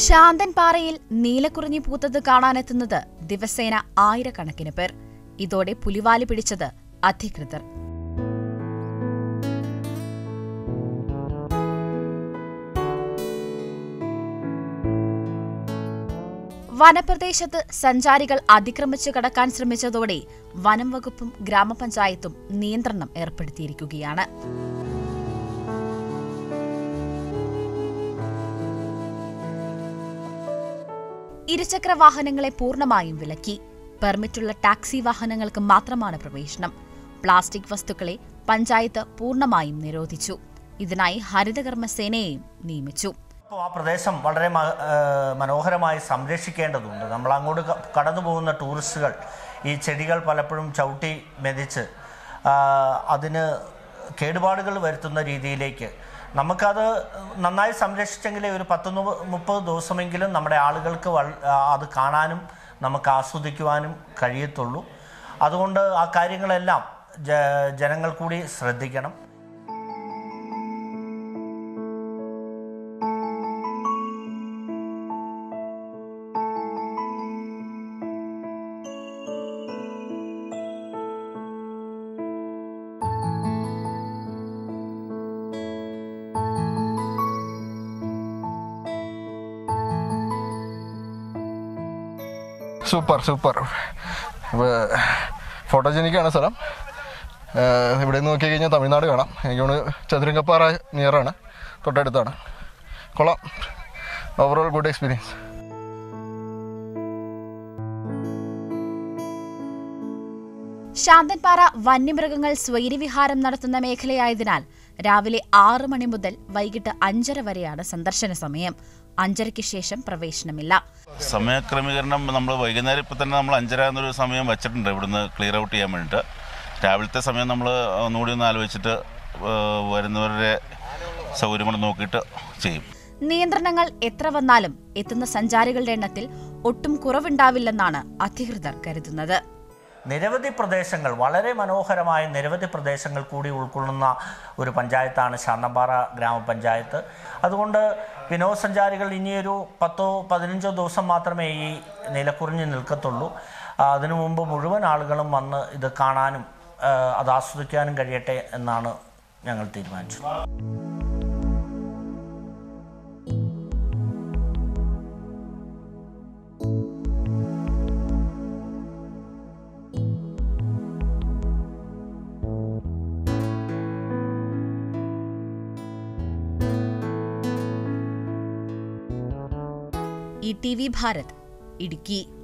ശാന്തൻപാറയിൽ നീലക്കുറിഞ്ഞി പൂത്തത് കാണാനെത്തുന്നത് ദിവസേന ആയിരക്കണക്കിന് പേർ ഇതോടെ പുലിവാലി പിടിച്ചത് അധികൃതർ വനപ്രദേശത്ത് സഞ്ചാരികൾ അതിക്രമിച്ചു കടക്കാൻ ശ്രമിച്ചതോടെ വനം വകുപ്പും ഗ്രാമപഞ്ചായത്തും നിയന്ത്രണം ഏർപ്പെടുത്തിയിരിക്കുകയാണ് ഇരുചക്ര വാഹനങ്ങളെ പൂർണ്ണമായും വിലക്കി പെർമിറ്റുള്ള ടാക്സി വാഹനങ്ങൾക്ക് മാത്രമാണ് പ്രവേശനം പ്ലാസ്റ്റിക് വസ്തുക്കളെ പഞ്ചായത്ത് പൂർണ്ണമായും നിരോധിച്ചു ഇതിനായി ഹരിതകർമ്മസേനയെയും നിയമിച്ചു അപ്പോൾ ആ പ്രദേശം വളരെ മ- ആ, മനോഹരമായി സംരക്ഷിക്കേണ്ടതുണ്ട് നമ്മൾ അങ്ങോട്ട് ക- കടന്നു പോകുന്ന ടൂറിസ്റ്റുകൾ ഈ ചെടികൾ പലപ്പോഴും ചവിട്ടി മെതിച്ച് ആ, അതിന് കേടുപാടുകൾ വരുത്തുന്ന രീതിയിലേക്ക് നമുക്കത് നന്നായി സംരക്ഷിച്ചെങ്കിലേ ഒരു പത്ത് നു- മുപ്പത് ദിവസമെങ്കിലും നമ്മുടെ ആളുകൾക്ക് വൾ- ആ, അത് കാണാനും നമുക്ക് ആസ്വദിക്കുവാനും കഴിയത്തുള്ളൂ അതുകൊണ്ട് ആ കാര്യങ്ങളെല്ലാം ജ ജനങ്ങൾ കൂടി ശ്രദ്ധിക്കണം സൂപ്പർ സൂപ്പർ ഫോട്ടോജനിക്കാണ് സ്ഥലം ഏഹ് ഇവിടെ നിന്ന് നോക്കി കഴിഞ്ഞാൽ തമിഴ്നാട് കാണാം എനിക്ക് തോന്നുന്നു ചതുരംഗപ്പാറ നിയറാണ് തൊട്ടടുത്താണ് കൊള്ളാം ഓവറോൾ ഗുഡ് എക്സ്പീരിയൻസ് ശാന്തൻപാറ വന്യമൃഗങ്ങൾ സ്വൈര്യവിഹാരം നടത്തുന്ന മേഖലയായതിനാൽ രാവിലെ ആറ് മണി മുതൽ വൈകിട്ട് അഞ്ചര വരെയാണ് സന്ദർശന സമയം അഞ്ചരയ്ക്ക് ശേഷം പ്രവേശനമില്ല സമയക്രമീകരണം നമ്മൾ വൈകുന്നേരം ഇപ്പം തന്നെ നമ്മൾ അഞ്ചര എന്നൊരു സമയം വെച്ചിട്ടുണ്ട് ഇവിടുന്ന് ക്ലിയർ ഔട്ട് ചെയ്യാൻ വേണ്ടിയിട്ട് രാവിലത്തെ സമയം നമ്മൾ ഒന്നുകൂടി ഒന്ന് ആലോചിച്ചിട്ട് ഏഹ്, വരുന്നവരുടെ സൗകര്യം കൂടെ നോക്കിയിട്ട് ചെയ്യും നിയന്ത്രണങ്ങൾ എത്ര വന്നാലും എത്തുന്ന സഞ്ചാരികളുടെ എണ്ണത്തിൽ ഒട്ടും കുറവുണ്ടാവില്ലെന്നാണ് അധികൃതർ കരുതുന്നത് നിരവധി പ്രദേശങ്ങൾ വളരെ മനോഹരമായ നിരവധി പ്രദേശങ്ങൾ കൂടി ഉൾക്കൊള്ളുന്ന ഒരു പഞ്ചായത്താണ് ശാന്തമ്പാറ ഗ്രാമപഞ്ചായത്ത് അതുകൊണ്ട് വിനോദസഞ്ചാരികൾ ഇനിയൊരു പത്തോ പതിനഞ്ചോ ദിവസം മാത്രമേ ഈ നിലക്കുറിഞ്ഞ് നിൽക്കത്തുള്ളൂ ആ, അതിനു മുമ്പ് മുഴുവൻ ആളുകളും വന്ന് ഇത് കാണാനും ആ, അത് ആസ്വദിക്കാനും കഴിയട്ടെ എന്നാണ് ഞങ്ങൾ തീരുമാനിച്ചത് E T V Bharat Idukki